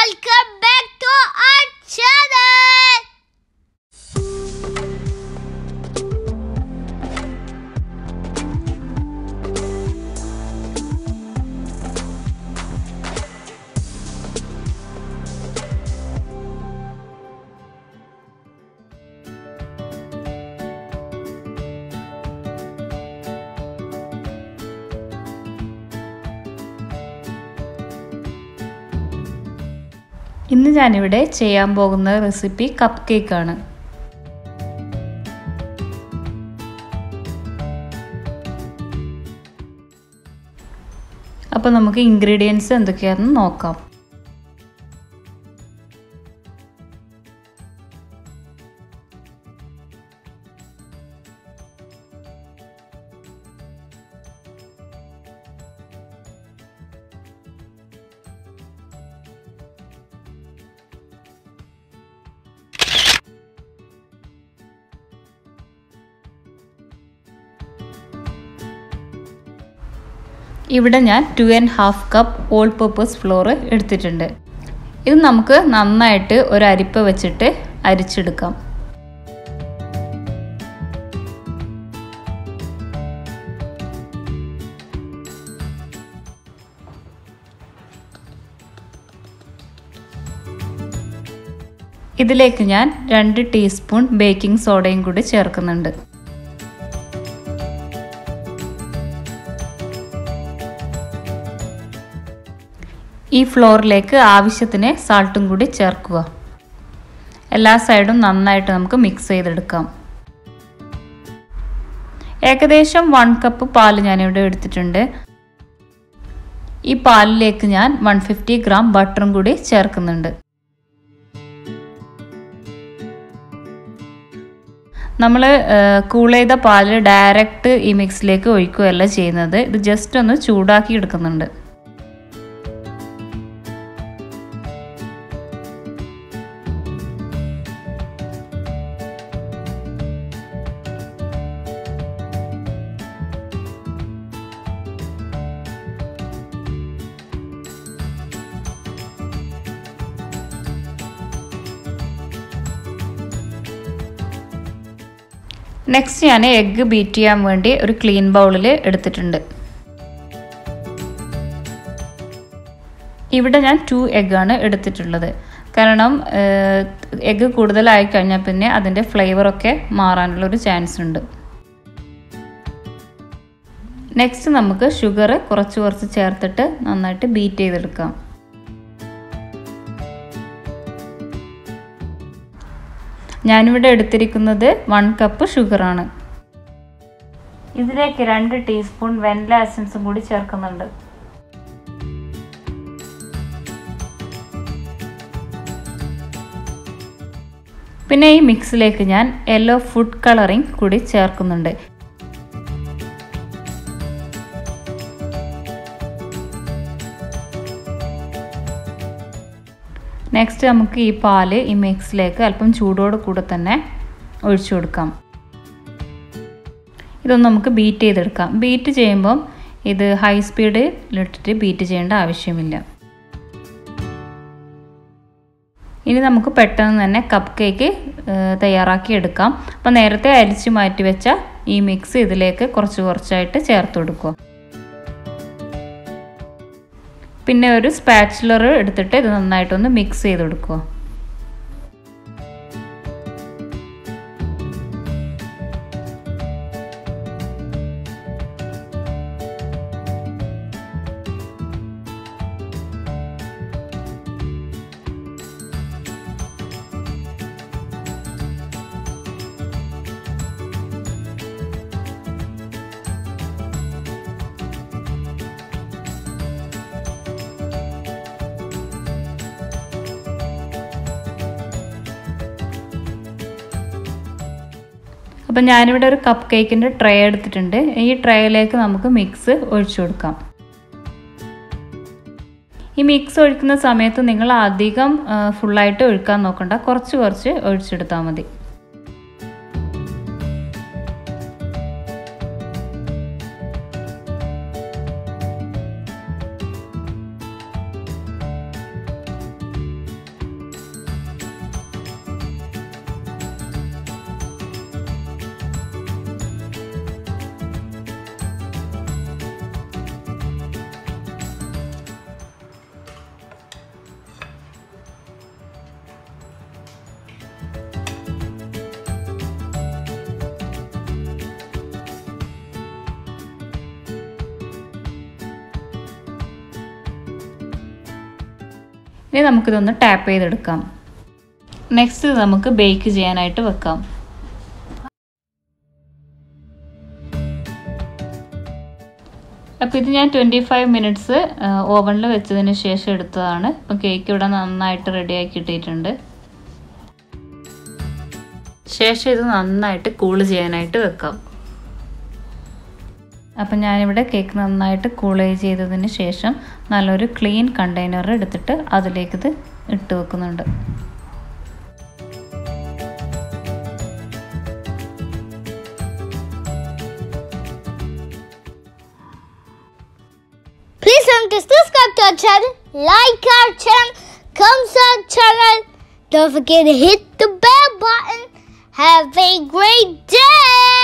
welcome back to our channel. ഇന്ന് ഞാനിവിടെ ചെയ്യാൻ പോകുന്ന റെസിപ്പി കപ്പ് കേക്കാണ് അപ്പോൾ നമുക്ക് ഇൻഗ്രീഡിയൻസ് എന്തൊക്കെയാണെന്ന് നോക്കാം ഇവിടെ ഞാൻ two and half cup all purpose flour എടുത്തിട്ടുണ്ട് ഇത് നമുക്ക് നന്നായിട്ട് ഒരു അരിപ്പ വെച്ചിട്ട് അരിച്ചെടുക്കാം ഇതിലേക്ക് ഞാൻ രണ്ട് ടീസ്പൂൺ ബേക്കിംഗ് സോഡയും കൂടി ചേർക്കുന്നുണ്ട് ഈ ഫ്ലോറിലേക്ക് ആവശ്യത്തിന് സാൾട്ടും കൂടി ചേർക്കുക എല്ലാ സൈഡും നന്നായിട്ട് നമുക്ക് മിക്സ് ചെയ്തെടുക്കാം ഏകദേശം വൺ കപ്പ് പാൽ ഞാനിവിടെ എടുത്തിട്ടുണ്ട് ഈ പാലിലേക്ക് ഞാൻ വൺ ഫിഫ്റ്റി ഗ്രാം ബട്ടറും കൂടി ചേർക്കുന്നുണ്ട് നമ്മൾ കൂൾ ചെയ്ത പാൽ ഡയറക്റ്റ് ഈ മിക്സിലേക്ക് ഒഴിക്കുകയല്ല ചെയ്യുന്നത് ഇത് ജസ്റ്റ് ഒന്ന് ചൂടാക്കി എടുക്കുന്നുണ്ട് നെക്സ്റ്റ് ഞാൻ എഗ്ഗ് ബീറ്റ് ചെയ്യാൻ വേണ്ടി ഒരു ക്ലീൻ ബൗളിൽ എടുത്തിട്ടുണ്ട് ഇവിടെ ഞാൻ ടു എഗ്ഗാണ് എടുത്തിട്ടുള്ളത് കാരണം എഗ്ഗ് കൂടുതലായി കഴിഞ്ഞാൽ പിന്നെ അതിൻ്റെ ഫ്ലേവറൊക്കെ മാറാനുള്ളൊരു ചാൻസ് ഉണ്ട് നെക്സ്റ്റ് നമുക്ക് ഷുഗർ കുറച്ച് കുറച്ച് ചേർത്തിട്ട് നന്നായിട്ട് ബീറ്റ് ചെയ്തെടുക്കാം ഞാനിവിടെ എടുത്തിരിക്കുന്നത് വൺ കപ്പ് ഷുഗറാണ് ഇതിലേക്ക് രണ്ട് ടീസ്പൂൺ വെനില എസൻസും കൂടി ചേർക്കുന്നുണ്ട് പിന്നെ ഈ മിക്സിലേക്ക് ഞാൻ യെല്ലോ ഫുഡ് കളറിംഗ് കൂടി ചേർക്കുന്നുണ്ട് നെക്സ്റ്റ് നമുക്ക് ഈ പാല് ഈ മിക്സിലേക്ക് അല്പം ചൂടോട് കൂടെ തന്നെ ഒഴിച്ചു കൊടുക്കാം ഇതൊന്ന് നമുക്ക് ബീറ്റ് ചെയ്തെടുക്കാം ബീറ്റ് ചെയ്യുമ്പം ഇത് ഹൈ സ്പീഡിലിട്ടിട്ട് ബീറ്റ് ചെയ്യേണ്ട ആവശ്യമില്ല ഇനി നമുക്ക് പെട്ടെന്ന് തന്നെ കപ്പ് കേക്ക് തയ്യാറാക്കി എടുക്കാം അപ്പോൾ നേരത്തെ അരിച്ച് മാറ്റി വെച്ച ഈ മിക്സ് ഇതിലേക്ക് കുറച്ച് കുറച്ചായിട്ട് ചേർത്ത് കൊടുക്കുക പിന്നെ ഒരു സ്പാച്ചുലർ എടുത്തിട്ട് ഇത് നന്നായിട്ടൊന്ന് മിക്സ് ചെയ്ത് കൊടുക്കുക അപ്പം ഞാനിവിടെ ഒരു കപ്പ് കേക്കിൻ്റെ ട്രേ എടുത്തിട്ടുണ്ട് ഈ ട്രേയിലേക്ക് നമുക്ക് മിക്സ് ഒഴിച്ചു കൊടുക്കാം ഈ മിക്സ് ഒഴിക്കുന്ന സമയത്ത് നിങ്ങൾ അധികം ഫുള്ളായിട്ട് ഒഴിക്കാൻ നോക്കണ്ട കുറച്ച് കുറച്ച് ഒഴിച്ചെടുത്താൽ മതി ഇനി നമുക്കിതൊന്ന് ടാപ്പ് ചെയ്തെടുക്കാം നെക്സ്റ്റ് നമുക്ക് ബേക്ക് ചെയ്യാനായിട്ട് വെക്കാം അപ്പോൾ ഇത് ഞാൻ ട്വൻറ്റി ഫൈവ് മിനിറ്റ്സ് ഓവനിൽ വെച്ചതിന് ശേഷം എടുത്തതാണ് ഇപ്പം കേക്ക് ഇവിടെ നന്നായിട്ട് റെഡിയാക്കി ഇട്ടിട്ടുണ്ട് ശേഷം ഇത് നന്നായിട്ട് കൂൾ ചെയ്യാനായിട്ട് വെക്കാം അപ്പം ഞാനിവിടെ കേക്ക് നന്നായിട്ട് കൂൾ ചെയ്തതിന് ശേഷം നല്ലൊരു ക്ലീൻ കണ്ടെയ്നർ എടുത്തിട്ട് അതിലേക്ക് ഇത് ഇട്ട് വെക്കുന്നുണ്ട് Please don't to subscribe to our channel, like our channel, come to our channel. Don't forget to hit the bell button. Have a great day.